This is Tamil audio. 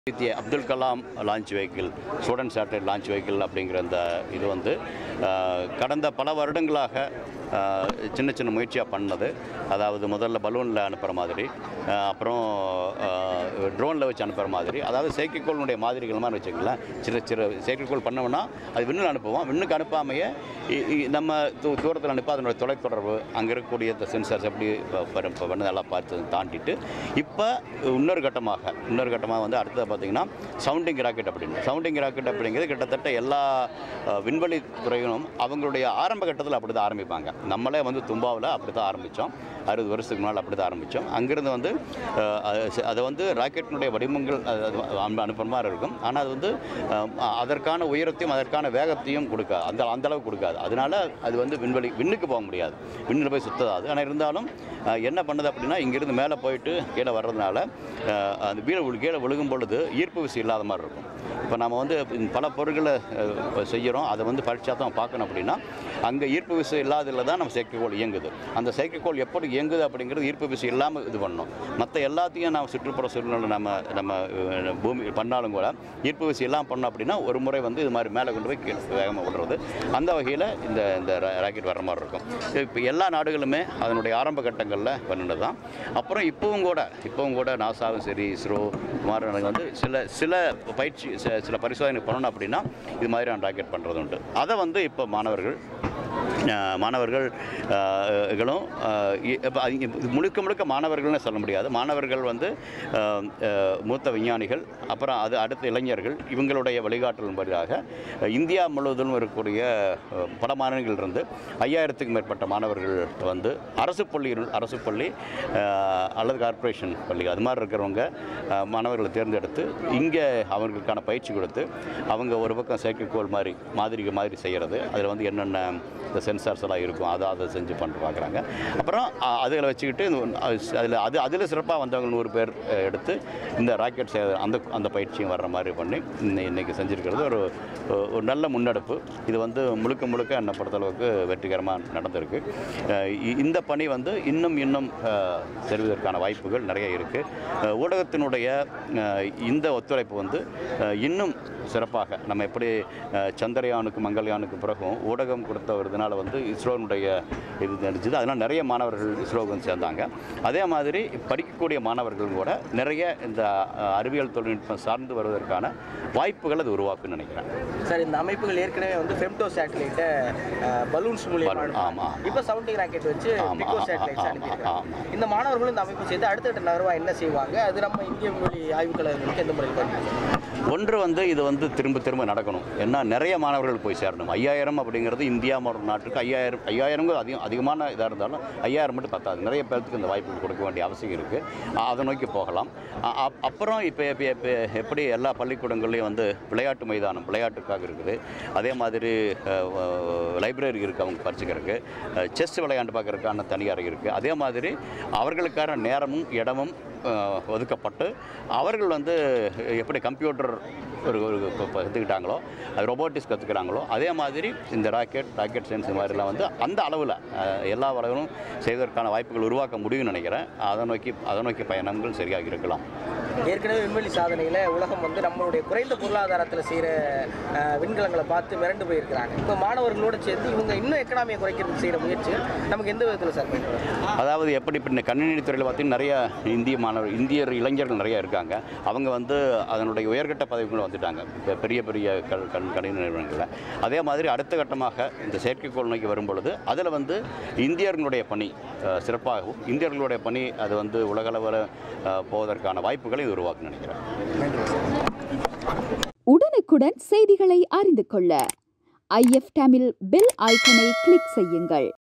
வித்திய Abdul Kalam launch vehicle student satellite launch vehicle அப்படிங்கிற அந்த இது வந்து அஹ், கடந்த பல வருடங்களாக அஹ், சின்ன சின்ன முயற்சியாக பண்ணது அதாவது முதல்ல பலூனில் அனுப்புகிற மாதிரி அஹ், அப்புறம் ட்ரோனில் வச்சு அனுப்புகிற மாதிரி அதாவது செயற்கைக்கோளுடைய மாதிரிகள் மாதிரி வச்சுக்கலாம் சின்ன சின்ன செயற்கைக்கோள் பண்ணோம்னா அது விண்ணில் அனுப்புவோம் விண்ணுக்கு அனுப்பாமையே இ- இ- நம்ம தூ தூரத்தில் அனுப்ப அதனுடைய தொலைத்தொடர்பு அங்கே இருக்கக்கூடிய இந்த சென்சார்ஸ் எப்படி ப- ப- ப- பண்ணதெல்லாம் பார்த்து தாண்டிட்டு இப்போ இன்னொரு கட்டமாக இன்னொரு கட்டமாக வந்து அடுத்தது பார்த்தீங்கன்னா சவுண்டிங் ராக்கெட் அப்படின்னு சவுண்டிங் ராக்கெட் அப்படிங்கிறது கிட்டத்தட்ட எல்லா அஹ், விண்வெளி துறையிலும் அவங்களுடைய ஆரம்ப கட்டத்தில் அப்படி தான் ஆரம்பிப்பாங்க நம்மளே வந்து தும்பாவில் அப்படி தான் ஆரம்பித்தோம் அறுபது வருஷத்துக்கு முன்னால் அப்படி தான் ஆரம்பித்தோம் அங்கிருந்து வந்து அஹ், அது ச- அதை வந்து ராக்கெட்டினுடைய வடிவங்கள் அது அது அனு- அனுப்புற மாதிரி இருக்கும் ஆனால் அது வந்து அஹ், அதற்கான உயரத்தையும் அதற்கான வேகத்தையும் கொடுக்காது அந்த அந்த அளவுக்கு கொடுக்காது அதனால அது வந்து விண்வெளி விண்ணுக்கு போக முடியாது விண்ணில் போய் சுத்ததாது ஆனால் இருந்தாலும் அஹ், என்ன பண்ணுது அப்படின்னா இங்கிருந்து மேலே போயிட்டு கீழே வர்றதுனால அஹ், அந்த வீடு விழு- கீழே விழுகும் பொழுது ஈர்ப்பு விசை இல்லாத மாதிரி இருக்கும் இப்போ நம்ம வந்து பல பொருட்களை அஹ், இப்ப செய்கிறோம் அதை வந்து பரீட்சா தான் பார்க்கணும் அப்படின்னா அங்கே ஈர்ப்பு விசை இல்லாததில் தான் நம்ம செயற்கைக்கோள் இயங்குது அந்த செயற்கைக்கோள் எப்படி இயங்குது அப்படிங்கிறது ஈர்ப்பு விசை இல்லாமல் இது பண்ணணும் மற்ற எல்லாத்தையும் நம்ம சுற்றுப்புற சூழ்நிலை நம்ம நம்ம அஹ், பூமி பண்ணாலும் கூட ஈர்ப்பு விசை இல்லாமல் பண்ணோம் அப்படின்னா ஒரு முறை வந்து இது மாதிரி மேலே கொண்டு போய் கீழே வேகமாக விடுறது அந்த வகையில் இந்த இந்த ரா- ராக்கெட் வர்ற மாதிரி இருக்கும் இப்போ எல்லா நாடுகளுமே அதனுடைய ஆரம்ப கட்டங்களில் பண்ணினது தான் அப்புறம் இப்போவும் கூட இப்போவும் கூட நாசாவும் சரி இஸ்ரோ மாதிரி வந்து சில சில பயிற்சி சில- சில பரிசோதனை பண்ணணும் அப்படின்னா இது மாதிரியான ராக்கெட் பண்ணுறது உண்டு அதை வந்து இப்போ மாணவர்கள் அஹ், மாணவர்கள் அஹ், களும் அஹ், இ- இப்ப அது இங்க முழுக்க முழுக்க மாணவர்கள்னு சொல்ல முடியாது மாணவர்கள் வந்து அஹ், அஹ், மூத்த விஞ்ஞானிகள் அப்புறம் அது அடுத்த இளைஞர்கள் இவங்களுடைய வழிகாட்டலின் படியாக அஹ், இந்தியா முழுவதும் இருக்கக்கூடிய அஹ், பல மாநிலங்களிலிருந்து ஐயாயிரத்துக்கும் மேற்பட்ட மாணவர்கள் வந்து அரசு பள்ளியில் அரசு பள்ளி அஹ், அல்லது கார்ப்பரேஷன் பள்ளி அது மாதிரி இருக்கிறவங்க அஹ், மாணவர்களை தேர்ந்தெடுத்து இங்கே அவர்களுக்கான பயிற்சி கொடுத்து அவங்க ஒரு பக்கம் செயற்கைக்கோள் மாதிரி மாதிரி மாதிரி செய்கிறது அதில் வந்து என்னென்ன இந்த சென்சார்ஸ் எல்லாம் இருக்கும் அதை அதை செஞ்சு பண்ணிட்டு பார்க்குறாங்க அப்புறம் அ- அதுகளை வச்சுக்கிட்டு அதில் அது அதில் சிறப்பாக வந்தவங்க நூறு பேர் அஹ், எடுத்து இந்த ராக்கெட் செய்ய அந்த அந்த பயிற்சியும் வர்ற மாதிரி பண்ணி இன்னை இன்னைக்கு செஞ்சுருக்கிறது ஒரு ஒரு நல்ல முன்னெடுப்பு இது வந்து முழுக்க முழுக்க என்னை பொறுத்தளவுக்கு வெற்றிகரமாக நடந்திருக்கு அஹ், இ- இந்த பணி வந்து இன்னும் இன்னும் அஹ், செல்வதற்கான வாய்ப்புகள் நிறைய இருக்குது ஊடகத்தினுடைய அஹ், இந்த ஒத்துழைப்பு வந்து அஹ், இன்னும் சிறப்பாக நம்ம எப்படி அஹ், சந்திரயானுக்கு மங்கள்யானுக்கு பிறகும் ஊடகம் கொடுத்த ஒரு இதனால் வந்து இஸ்ரோனுடைய இது நடிச்சது அதனால் நிறைய மாணவர்கள் இஸ்ரோவுக்கு வந்து சேர்ந்தாங்க அதே மாதிரி படிக்கக்கூடிய மாணவர்களும் கூட நிறைய இந்த அஹ், அறிவியல் தொழில்நுட்பம் சார்ந்து வருவதற்கான வாய்ப்புகள் அது உருவாக்குன்னு நினைக்கிறேன் சார் இந்த அமைப்புகள் ஏற்கனவே வந்து ஃபெம்டோ சேட்டலைட்டை பலூன்ஸ் மூலியமா Balloon, ஆமா. இப்போ சவுண்டிங் ராக்கெட் வச்சு ஆமா, பிகோ ஆமா, சேட்டலைட்ஸ் ஆமா, அனுப்பியிருக்காங்க ஆமா. இந்த மாணவர்களும் இந்த அமைப்பு சேர்த்து அடுத்த கட்ட நகர்வா என்ன செய்வாங்க அது நம்ம இந்திய மொழி ஆய்வுக் கழகங்களுக்கு எந்த முறையில் பயன்படுத்தும் ஒன்று வந்து இது வந்து திரும்ப திரும்ப நடக்கணும் ஏன்னா நிறைய மாணவர்கள் போய் சேரணும் ஐயாயிரம் அப்படிங்கிறது இந்தியா மாதிரி நாட்டுக்கு ஐயாயிரம் ஐயாயிரம் அதிகம் அதிகமான இதாக இருந்தாலும் ஐயாயிரம் மட்டும் பத்தாது நிறைய பேர்த்துக்கு இந்த வாய்ப்பு கொடுக்க வேண்டிய அவசியம் இருக்குது அதை நோக்கி போகலாம் அ- அப்- அப்புறம் இப்போ இப்போ இப்போ எப்படி எல்லா பள்ளிக்கூடங்கள்லையும் வந்து விளையாட்டு மைதானம் விளையாட்டுக்காக இருக்குது அதே மாதிரி லைப்ரரி இருக்குது அவங்க படிச்சுக்கிறதுக்கு செஸ் விளையாண்டு பார்க்கறதுக்கான தனியார் இருக்குது அதே மாதிரி அவர்களுக்கான நேரமும் இடமும் அஹ், ஒதுக்கப்பட்டு அவர்கள் வந்து எப்படி கம்ப்யூட்டர் ஒரு ஒரு இப்போ இப்போ கற்றுக்கிட்டாங்களோ அது ரொபோட்டிக்ஸ் கற்றுக்கிறாங்களோ அதே மாதிரி இந்த ராக்கெட் ராக்கெட் சயின்ஸ் மாதிரிலாம் வந்து அந்த அளவில் அஹ், எல்லா அளவிலும் செய்வதற்கான வாய்ப்புகள் உருவாக்க முடியும்னு நினைக்கிறேன் அதை நோக்கி அதை நோக்கி பயணங்கள் சரியாக இருக்கலாம் ஏற்கனவே விண்வெளி சாதனையில் உலகம் வந்து நம்மளுடைய குறைந்த பொருளாதாரத்தில் செய்கிற விண்கலங்களை பார்த்து மிரண்டு போயிருக்கிறாங்க இப்போ மாணவர்களோடு சேர்ந்து இவங்க இன்னும் எக்கனாமியை குறைக்கிறதுக்கு செய்கிற முயற்சி நமக்கு எந்த விதத்தில் சார் பயன்படும் அதாவது எப்படி இப்போ இந்த கணினி துறையில் பார்த்தீங்கன்னா நிறைய இந்திய மாணவர் இந்தியர் இளைஞர்கள் நிறைய இருக்காங்க அவங்க வந்து அதனுடைய உயர்கட்ட பதவிகளும் வந்துட்டாங்க இப்போ பெரிய பெரிய கல் கண் கணினி நிறுவனங்களில் அதே மாதிரி அடுத்த கட்டமாக இந்த செயற்கைக்கோள் நோக்கி வரும் பொழுது அதில் வந்து இந்தியர்களுடைய பணி அஹ், சிறப்பாகவும் இந்தியர்களுடைய பணி அது வந்து உலகளவில் அஹ், போவதற்கான வாய்ப்புகளை இது உருவாக்கும் நினைக்கிறேன் உடனுக்குடன் செய்திகளை அறிந்து கொள்ள ஐஎஃப் தமிழ் பெல் ஐக்கனை கிளிக் செய்யுங்கள்